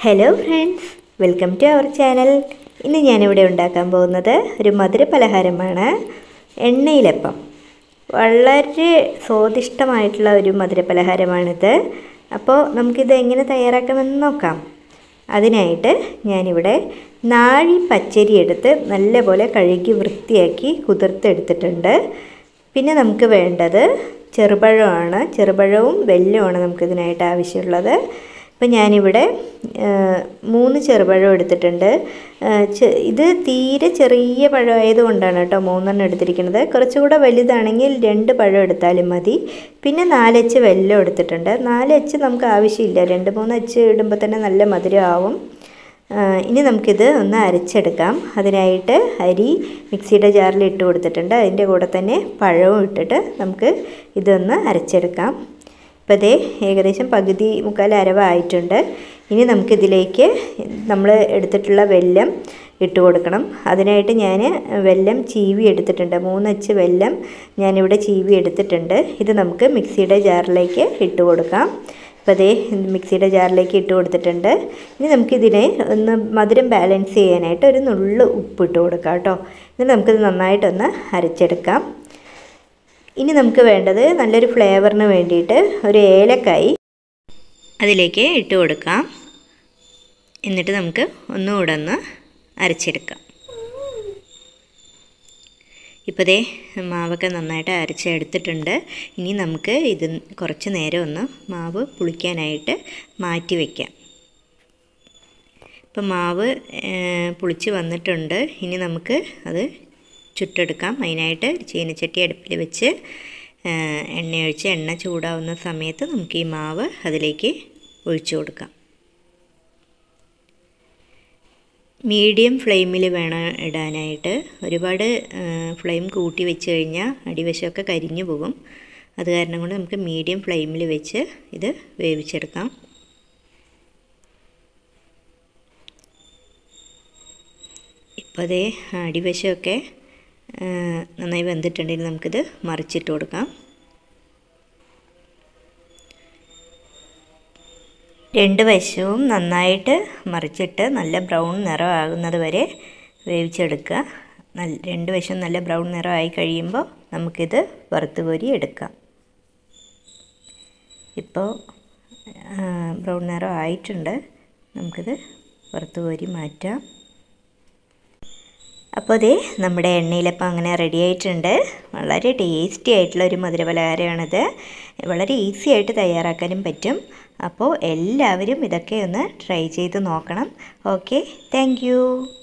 hello friends welcome to our channel ഇന്ന് ഞാനിവിടെ ഉണ്ടാക്കാൻ പോകുന്നത് ഒരു മധുര പലഹാരമാണ് എണ്ണയിലപ്പം വളരെ സ്വാദിഷ്ടമായിട്ടുള്ള ഒരു മധുര പലഹാരമാണിത് അപ്പോൾ നമുക്കിത് എങ്ങനെ തയ്യാറാക്കാമെന്ന് നോക്കാം അതിനായിട്ട് ഞാനിവിടെ നാഴി പച്ചരി എടുത്ത് നല്ലപോലെ കഴുകി വൃത്തിയാക്കി കുതിർത്തെടുത്തിട്ടുണ്ട് പിന്നെ നമുക്ക് വേണ്ടത് ചെറുപഴമാണ് ചെറുപഴവും വെല്ലവുമാണ് നമുക്കിതിനായിട്ട് ആവശ്യമുള്ളത് അപ്പോൾ ഞാനിവിടെ മൂന്ന് ചെറുപഴം എടുത്തിട്ടുണ്ട് ഇത് തീരെ ചെറിയ പഴമായതുകൊണ്ടാണ് കേട്ടോ മൂന്നെണ്ണം എടുത്തിരിക്കുന്നത് കുറച്ചുകൂടെ വലുതാണെങ്കിൽ രണ്ട് പഴം എടുത്താലും മതി പിന്നെ നാലച്ച് വെല്ലം എടുത്തിട്ടുണ്ട് നാലച്ച് നമുക്ക് ആവശ്യമില്ല രണ്ട് മൂന്ന് അച്ച് ഇടുമ്പോൾ തന്നെ നല്ല മധുരമാവും ഇനി നമുക്കിത് ഒന്ന് അരച്ചെടുക്കാം അതിനായിട്ട് അരി മിക്സിയുടെ ജാറിൽ ഇട്ട് കൊടുത്തിട്ടുണ്ട് അതിൻ്റെ കൂടെ തന്നെ പഴവും ഇട്ടിട്ട് നമുക്ക് ഇതൊന്ന് അരച്ചെടുക്കാം ഇപ്പോൾ ഇതേ ഏകദേശം പകുതി മുക്കാൽ അരവായിട്ടുണ്ട് ഇനി നമുക്കിതിലേക്ക് നമ്മൾ എടുത്തിട്ടുള്ള വെല്ലം ഇട്ട് കൊടുക്കണം അതിനായിട്ട് ഞാൻ വെല്ലം ചീവി എടുത്തിട്ടുണ്ട് മൂന്നച്ച് വെല്ലം ഞാനിവിടെ ചീവി എടുത്തിട്ടുണ്ട് ഇത് നമുക്ക് മിക്സിയുടെ ജാറിലേക്ക് ഇട്ട് കൊടുക്കാം അപ്പോൾ അതേ മിക്സിയുടെ ജാറിലേക്ക് ഇട്ട് കൊടുത്തിട്ടുണ്ട് ഇനി നമുക്കിതിനെ ഒന്ന് മധുരം ബാലൻസ് ചെയ്യാനായിട്ട് ഒരു നുള്ളു ഉപ്പ് ഇട്ട് കൊടുക്കാം കേട്ടോ എന്നിട്ട് നമുക്കിത് നന്നായിട്ടൊന്ന് അരച്ചെടുക്കാം ഇനി നമുക്ക് വേണ്ടത് നല്ലൊരു ഫ്ലേവറിന് വേണ്ടിയിട്ട് ഒരു ഏലക്കായി അതിലേക്ക് ഇട്ട് കൊടുക്കാം എന്നിട്ട് നമുക്ക് ഒന്നുകൂടെ ഒന്ന് അരച്ചെടുക്കാം ഇപ്പോൾ ദേ മാവൊക്കെ നന്നായിട്ട് അരച്ചെടുത്തിട്ടുണ്ട് ഇനി നമുക്ക് ഇത് കുറച്ച് നേരം ഒന്ന് മാവ് പുളിക്കാനായിട്ട് മാറ്റി വയ്ക്കാം ഇപ്പം മാവ് പുളിച്ച് വന്നിട്ടുണ്ട് ഇനി നമുക്ക് അത് ചുട്ടെടുക്കാം അതിനായിട്ട് ചീനച്ചട്ടി അടുപ്പിൽ വെച്ച് എണ്ണ ഒഴിച്ച് എണ്ണ ചൂടാവുന്ന സമയത്ത് നമുക്ക് ഈ മാവ് അതിലേക്ക് ഒഴിച്ചു കൊടുക്കാം മീഡിയം ഫ്ലെയിമിൽ വേണം ഇടാനായിട്ട് ഒരുപാട് ഫ്ലെയിം കൂട്ടി വെച്ച് കഴിഞ്ഞാൽ അടിവശമൊക്കെ കരിഞ്ഞു പോകും അത് കാരണം കൊണ്ട് നമുക്ക് മീഡിയം ഫ്ലെയിമിൽ വെച്ച് ഇത് വേവിച്ചെടുക്കാം ഇപ്പോൾ അതേ അടിവശമൊക്കെ നന്നായി വെന്തിട്ടുണ്ടെങ്കിൽ നമുക്കിത് മറിച്ചിട്ട് കൊടുക്കാം രണ്ട് വശവും നന്നായിട്ട് മറിച്ചിട്ട് നല്ല ബ്രൗൺ നിറമാകുന്നത് വരെ വേവിച്ചെടുക്കുക നല്ല രണ്ട് വശവും നല്ല ബ്രൗൺ നിറമായി കഴിയുമ്പോൾ നമുക്കിത് വറുത്ത് കോരി എടുക്കാം ഇപ്പോൾ ബ്രൗൺ നിറം ആയിട്ടുണ്ട് നമുക്കിത് വറുത്ത് കോരി മാറ്റാം അപ്പോൾ ദേ നമ്മുടെ എണ്ണയിലപ്പം അങ്ങനെ റെഡി ആയിട്ടുണ്ട് വളരെ ടേസ്റ്റി ആയിട്ടുള്ള ഒരു മധുരപലഹാരമാണിത് വളരെ ഈസി ആയിട്ട് തയ്യാറാക്കാനും പറ്റും അപ്പോൾ എല്ലാവരും ഇതൊക്കെ ഒന്ന് ട്രൈ ചെയ്ത് നോക്കണം ഓക്കെ താങ്ക്